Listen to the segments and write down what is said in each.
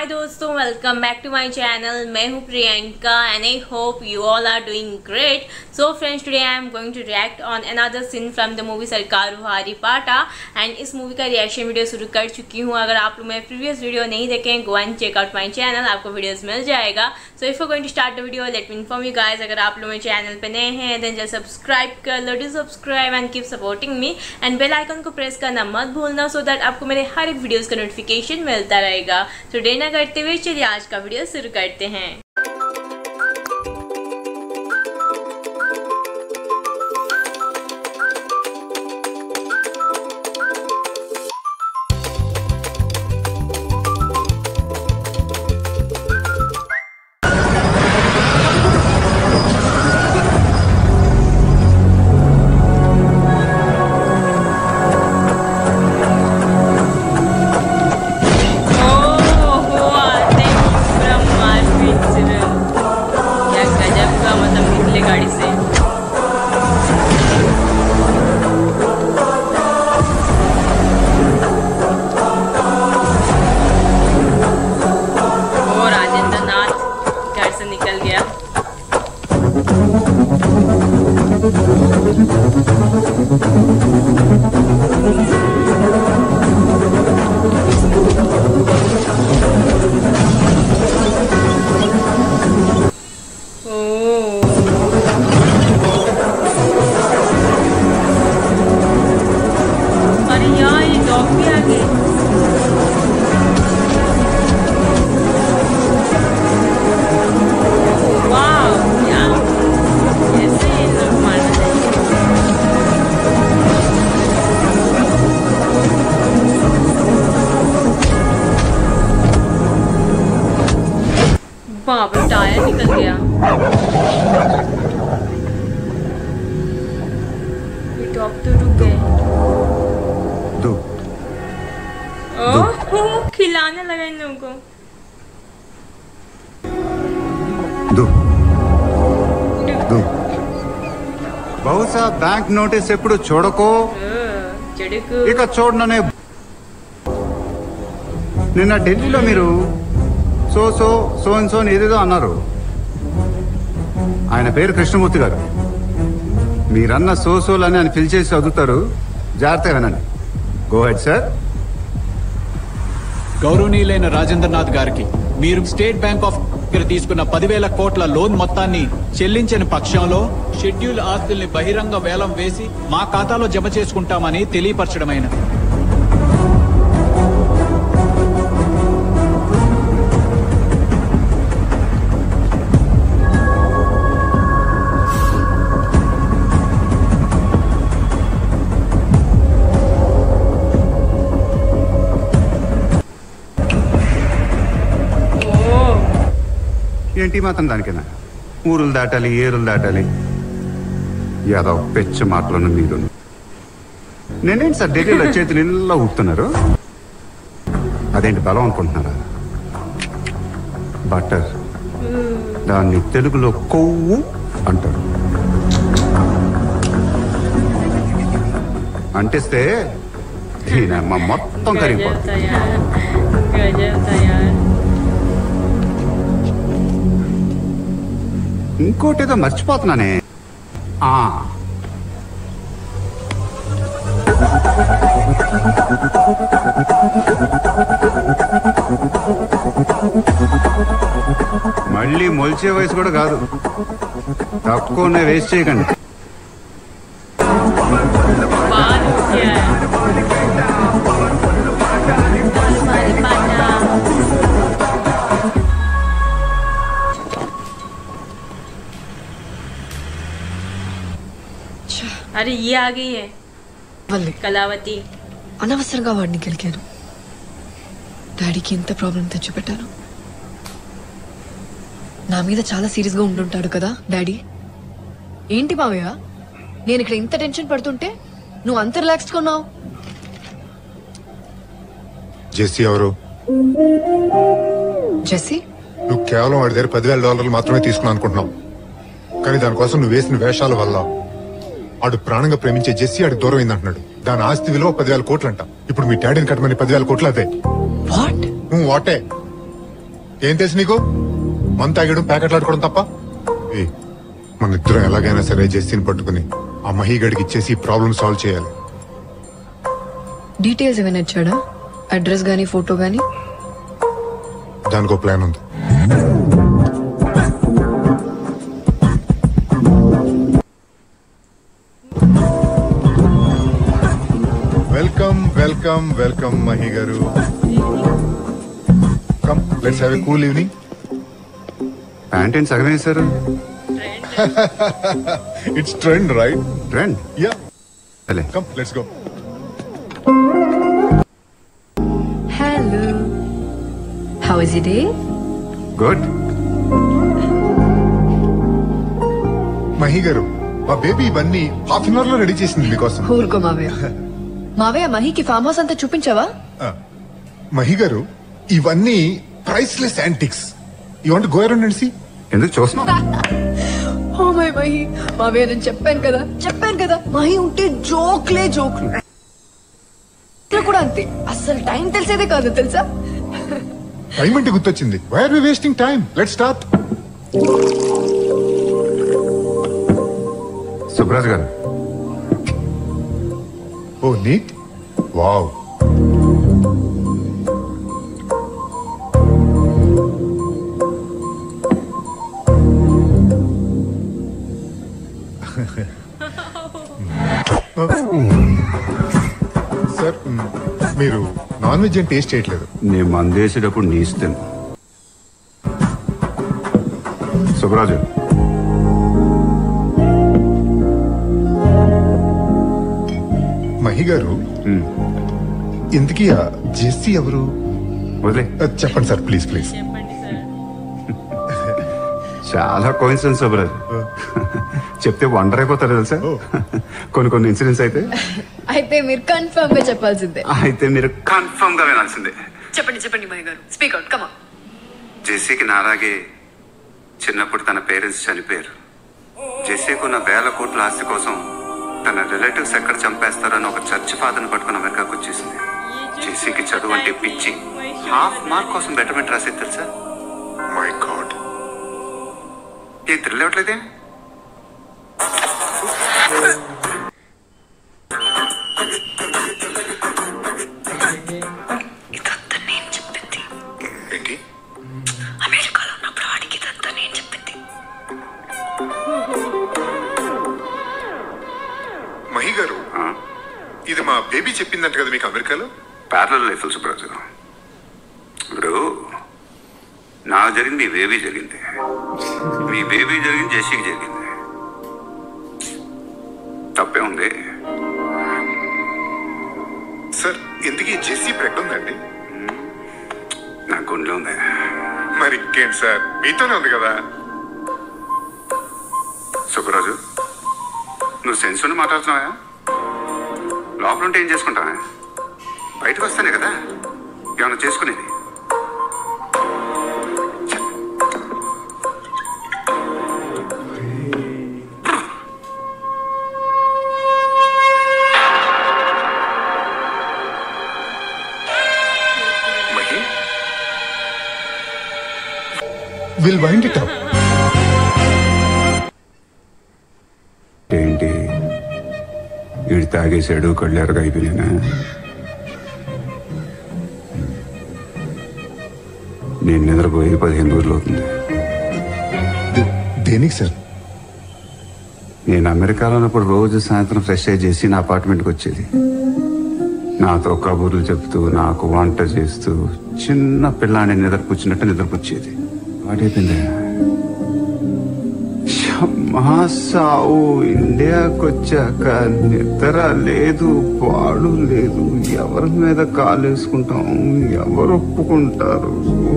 हाय दोस्तों welcome back to my channel मैं हूं Priyanka and I hope you all are doing great so friends today I am going to react on another scene from the movie Sarkaru Vaari पाटा and इस movie का reaction video शुरू कर चुकी हूं अगर आप लोग मेरे प्रीवियस वीडियो नहीं देखें go and check out my channel आपको वीडियोस मिल जाएगा so if you going to start the video let me inform you guys अगर आप लोग मेरे चैनल पे नए हैं देन जस्ट सब्सक्राइब कर लो do subscribe and keep supporting me and bell icon को प्रेस करना मत भूलना सो दैट आपको मेरे हर एक वीडियोस का नोटिफिकेशन मिलता रहेगा तो देर ना करते हुए चलिए आज का वीडियो शुरू करते हैं ओहो आते ही पूरा मारपीट शुरू क्या गजब का मतलब निकले गाड़ी से ओ राजेंद्र नाथ घर से निकल गया ओ अरे यार ये डॉग भी आ गए वाह यार कैसे ये लोग मारना चाहिए बाप रे टायर निकल गया ये डॉग तो रुक गए दो ओह खिलाने लगा इन लोगों को దు దు బహుశా బ్యాంక్ నోటీస్ ఎప్పుడు చూడకో చెడుకు ఇక చూడననే నిన్న ఢిల్లీలో మీరు so so so and so అని ఏదేదో అన్నారు ఆయన పేరు కృష్ణమూర్తి గారు మీరన్న సో సోలని అని ఫిల్ చేసి చదువుతారు జాగ్రత్తగా వినండి గో హెడ్ సార్ గౌరవనీయులైన రాజేంద్రనాథ్ గారికి మీరు స్టేట్ బ్యాంక్ ఆఫ్ దగ్గర తీసుకున్న పదివేల కోట్ల లోన్ మొత్తాన్ని చెల్లించని పక్షంలో షెడ్యూల్ ఆస్తుల్ని బహిరంగ వేలం వేసి మా ఖాతాలో జమ చేసుకుంటామని తెలియపరచడమైన ఓ ఏంటి మాత్రం దానికైనా ఊరులు దాటాలి ఏరులు దాటాలి యాదవ్ పెచ్చ మాటలను మీరు నేనేంటి సార్ ఢిల్లీలో చేతులు ఇలా ఊపుతున్నారు అదేంటి బలం అనుకుంటున్నారా బటర్ దాన్ని తెలుగులో కొవ్వు అంటారు అంటిస్తే దీనమ్మ మొత్తం गजब కరిగిపోతుంది था यार गजब था यार ఇంకోటి ఏదో మర్చిపోతున్నానే ఆ మళ్ళీ మొలిచే వయసు కూడా కాదు తక్కువనే వేస్ట్ చేయకండి बाल क्या है हमारी पाना अरे ये आ गई है వల్లే कलावती అనవసరంగా వాడిని గెలికాను డాడీకి ఎంత ప్రాబ్లం తెచ్చిపెట్టాను నా మీద చాలా సీరియస్ గా ఉంటుంటాడు కదా డాడీ ఏంటి మావయ్య నేను ఇక్కడ ఇంత టెన్షన్ పడుతుంటే నువ్వు అంత రిలాక్స్డ్ కొన్నావు జెస్సీ ఎవరు జెస్సీ నువ్వు కేవలం వాడి దగ్గర పదివేల డాలర్లు మాత్రమే తీసుకున్నావు అనుకుంటున్నావు కానీ దానికోసం నువ్వు వేసిన వేషాల వల్ల ఆడు ప్రాణంగా ప్రేమించే జెస్సీ ఆడికి దూరం అయిందంటున్నాడు దాని ఆస్తి విలువ పదివేల కోట్లంట ఇప్పుడు మీ డాడీని కట్టమని పదివేల కోట్లు అదే వాట్ నువ్వు వాటే ఏం తెలుసు నీకు మంత తాగడం ప్యాకెట్లాడుకోవడం తప్ప ఏ మన ఇద్దరం ఎలాగైనా సరే జెస్సీని పట్టుకుని ఆ మహీగడికి ఇచ్చేసి ప్రాబ్లం సాల్వ్ చేయాలి డీటెయిల్స్ ఏమైనా ఇచ్చాడా అడ్రస్ గానీ ఫోటో గానీ దానికి ప్లాన్ ఉంది welcome welcome welcome Mahi garu come let's have a cool evening pant ఏంటి సగం వేశారు it's trend right trend yeah సరే come let's go hello how is it day good Mahi garu మా బేబీ ఇవన్నీ హాఫ్ అన్ అవర్ లో రెడీ చేసింది మీకోసం ఊరుకో మావయ్య మావయ్య మహికి ఫామ్ హౌస్ అంతా చూపించావా మహి గారు ఇవన్నీ priceless antiques you want go around and see ఎందుకు చూస్తున్నావు ఓ మై మహి మావయ్య నేను చెప్పాను కదా చెప్పాను కదా మహి ఉంటే జోక్లే జోక్లు ఇంట్లో కూడా అంతే అసలు టైం తెలిసేదే కాదు తెలుసా టైం అంటే గుర్తొచ్చింది why are we wasting time let start Subraj garu oh neat wow sir మ్, మీరు నాన్ వెజ్ అని టేస్ట్ చేయట్లేదు నేను మందేసేటప్పుడు నీ ఇస్తాను సుబ్రాజు మహి గారు మ్, ఇంతకీ ఆ జెస్సీ ఎవరు వదిలే ఆ, చెప్పండి సార్ ప్లీజ్ ప్లీజ్ చాలా కోయిన్సిడెన్స్ సుబ్రాజ్ చెప్తే వండర్ అయిపోతారు తెలుసా ఓ. కొన్ని కొన్ని ఇన్సిడెంట్స్ అయితే అయితే మీరు కన్ఫర్మ్ గా చెప్పాల్సిందే అయితే మీరు కన్ఫర్మ్ గా వినాల్సిందే చెప్పండి చెప్పండి మహి గారు స్పీక్ అవుట్ కమా జెస్సీకి నాలాగే చిన్నప్పుడు తన పేరెంట్స్ చనిపోయారు జెస్సీకి ఉన్న వేల కోట్ల ఆస్తి కోసం తన రిలేటివ్స్ ఎక్కడ చంపేస్తారని ఒక చర్చ్ ఫాదర్ని పట్టుకుని అమెరికాకు వచ్చేసింది జెస్సీకి చదువు అంటే పిచ్చి హాఫ్ మార్క్ కోసం బెటర్మెంట్ రాసేది తెలుసా మై గాడ్ ఏం థ్రిల్ అవ్వట్లేదే ఇదంతా నేను చెప్పింది ఏంటి అమెరికాలో ఉన్నప్పుడు ఆడికి ఇదంతా నేను చెప్పింది మహి గారు ఇది మా బేబీ చెప్పిందంట కదా మీకు అమెరికాలో ప్యారల లైఫ్ సుబ్రాజు ఇప్పుడు నాకు జరిగింది మీ బేబీ జరిగింది మీ బేబీ జరిగింది జెస్సీకి జరిగింది తప్పే ఉంది సార్ ఇంతకీ జెస్సీ ఇప్పుడు ఎక్కడుందండి నా గుండెలో ఉంది మరి ఇంకేంటి సార్ మీతోనే ఉంది కదా సుబ్బరాజు నువ్వు సెన్స్ ఉండి మాట్లాడుతున్నావా లోపల ఉంటే ఏం చేసుకుంటావా బయటకు వస్తానే కదా ఏమన్నా చేసుకునేది Mahi will wind it up ఏంటి వీడు తాగేశాడు కళ్ళు ఎరగైపోయినా నేను నిద్రపోయి పదిహేను రోజులు అవుతుంది దేనికి సార్ నేను అమెరికాలో ఉన్నప్పుడు రోజు సాయంత్రం ఫ్రెష్ అయ్యి చేసి నా అపార్ట్మెంట్కి వచ్చేది నాతో కబుర్లు చెప్తూ నాకు వంట చేస్తూ చిన్న పిల్లాన్ని నిద్రపుచ్చినట్టు నిద్రపుచ్చేది వాడైపోయింది సావు ఇండియాకి వచ్చాక నిద్ర లేదు పాడు లేదు ఎవరి మీద కాలేసుకుంటాం ఎవరు ఒప్పుకుంటారు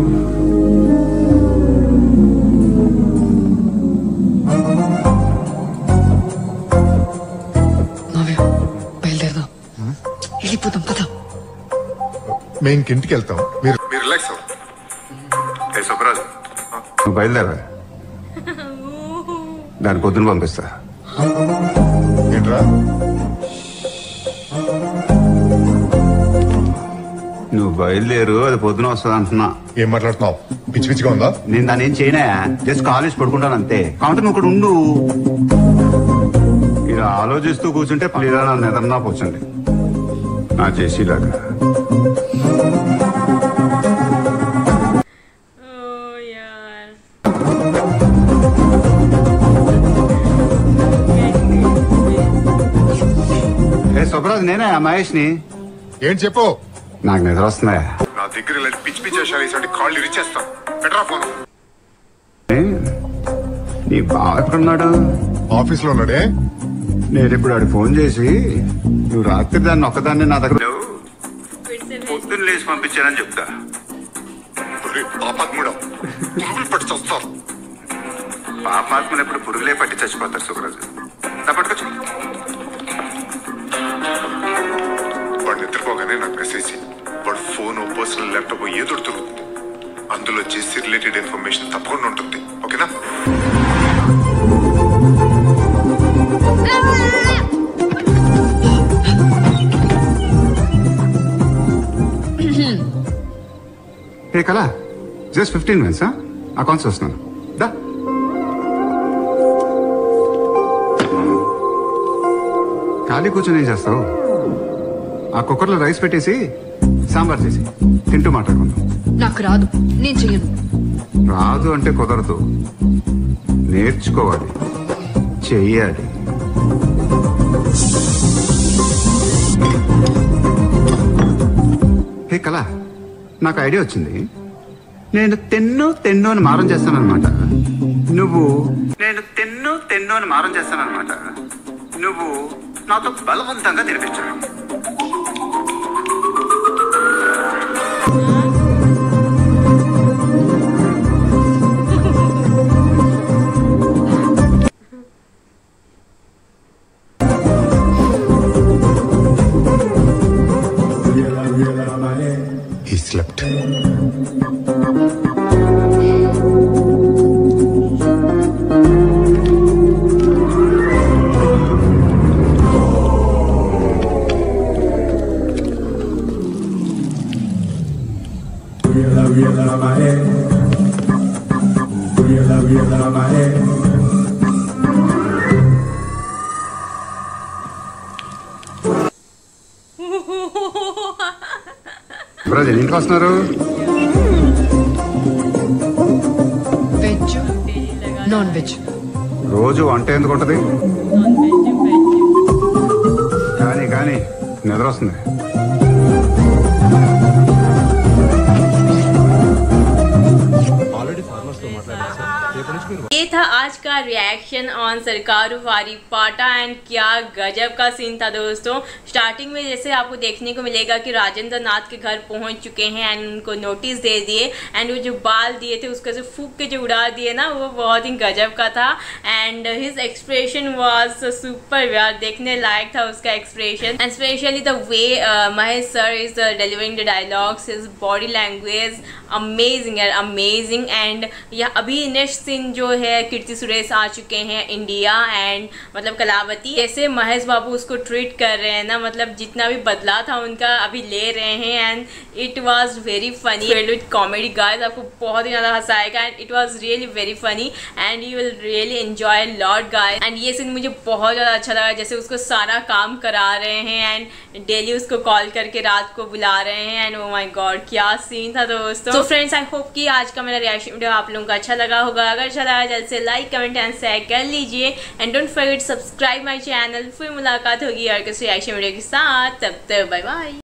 మావయ్య బయలుదేరదాం వెళ్ళిపోదాం పద మేము ఇంకింటికి వెళ్తాం మీరు మీరు రిలాక్స్ అవ్వండి ఏ సుబ్రాజు నువ్వు బయలుదేరా దాని పొద్దున పంపిస్తా ఏంట్రా నువ్వు బయలుదేరు అది పొద్దున వస్తుంది అంటున్నా ఏం మాట్లాడుతున్నావు పిచ్చి పిచ్చిగా ఉందా నేను దాన్ని ఏం చేయనా జస్ట్ కాలేజ్ పడుకుంటాను అంతే కాబట్టి నువ్వు ఇక్కడ ఉండు ఇలా ఆలోచిస్తూ కూర్చుంటే ఇలా నన్ను ఎదన్నా కూర్చోండి నా చేసేలాగా Oh यार ఏ సుబ్రాజ్ నేనే ఆ మహేష్ని ఏం చెప్పు నాకు నిద్ర వస్తుందా నా దగ్గర ఇలాంటి పిచ్చి పిచ్చి వేషాలు వేసాడు కాళ్ళు ఇరిచేస్తాం పెట్టరా ఫోన్ ఏ? నీ బావ ఎక్కడున్నాడు ఆఫీస్ లో ఉన్నాడే నేను ఇప్పుడు ఆడికి ఫోన్ చేసి నువ్వు రాత్రి దాన్ని ఒక్కదాన్ని నా దగ్గర फिर से भेज పొద్దున్న లేచి పంపించానని చెప్తా పాపాత్ముడు పట్టి చస్తారు పాపాత్మను ఎప్పుడు పురుగులే పట్టి చచ్చిపోతారు సుబ్రాజ్ నా పట్టుకొచ్చు వాడు నిద్రపోగానే నాకు మెసేజ్ చెయ్యి. వాడు ఫోన్ పర్సనల్ ల్యాప్టాప్ ఏదో ఒకటి దొరుకుతుంది అందులో చేసి రిలేటెడ్ ఇన్ఫర్మేషన్ తప్పకుండా ఉంటుంది ఓకేనా ఏ కలా జస్ట్ ఫిఫ్టీన్ మినిట్స్ అకౌంట్స్ వస్తున్నాను దా ఖాళీ కూర్చొని ఏం చేస్తావు ఆ కుక్కర్లో రైస్ పెట్టేసి సాంబార్ చేసి తింటూ మాట్లాడుకుందాం నాకు రాదు నేను చెయ్యను రాదు అంటే కుదరదు నేర్చుకోవాలి చెయ్యాలి హే కళ నాకు ఐడియా వచ్చింది నేను తెన్ను తెన్ను అని మారం చేస్తానన్నమాట నువ్వు నేను తెన్ను తెన్ను అని మారం చేస్తానన్నమాట నువ్వు నాతో బలవంతంగా తినిపించాలి He slept. బ్రదర్ ఇంటికి వస్తున్నారు వెజ్ నాన్ వెజ్ రోజు వంట ఎందుకు ఉంటది కానీ కానీ నిద్ర వస్తుంది ये था आज का रिएक्शन ऑन सरकार वारी पाटा एंड क्या गजब का सीन था दोस्तों स्टार्टिंग में जैसे आपको देखने को मिलेगा कि राजेंद्र नाथ के घर पहुंच चुके हैं एंड उनको नोटिस दे दिए एंड वो जो बाल दिए थे उसका जो फूक के जो उड़ा दिए ना वो बहुत ही गजब का था and his expression was super यार देखने लायक था उसका expression and specially the way Mahesh sir is delivering the dialogues his body language amazing यार अमेजिंग एंड यह अभी नेक्स्ट सीन जो है कीर्ति सुरेश आ चुके हैं इंडिया एंड मतलब कलावती ऐसे महेश बाबू उसको ट्रीट कर रहे हैं ना मतलब जितना भी बदला था उनका अभी ले रहे हैं and it was very funny with comedy guys आपको बहुत ही ज़्यादा हंसाएगा and it was really very funny and you will really enjoy lot guys and ये सीन मुझे बहुत ज़्यादा अच्छा लगा जैसे उसको सारा काम करा रहे हैं एंड डेली उसको कॉल करके रात को बुला रहे हैं एंड ओ माय गॉड क्या सीन था दोस्तों तो फ्रेंड्स आई होप कि आज का मेरा रिएक्शन वीडियो आप लोगों को अच्छा लगा होगा अगर अच्छा लगा जल्द से लाइक कमेंट एंड शेयर कर लीजिए and don't forget subscribe my channel फिर मुलाकात होगी और किसी रिएक्शन वीडियो के साथ तब तक बाय बाय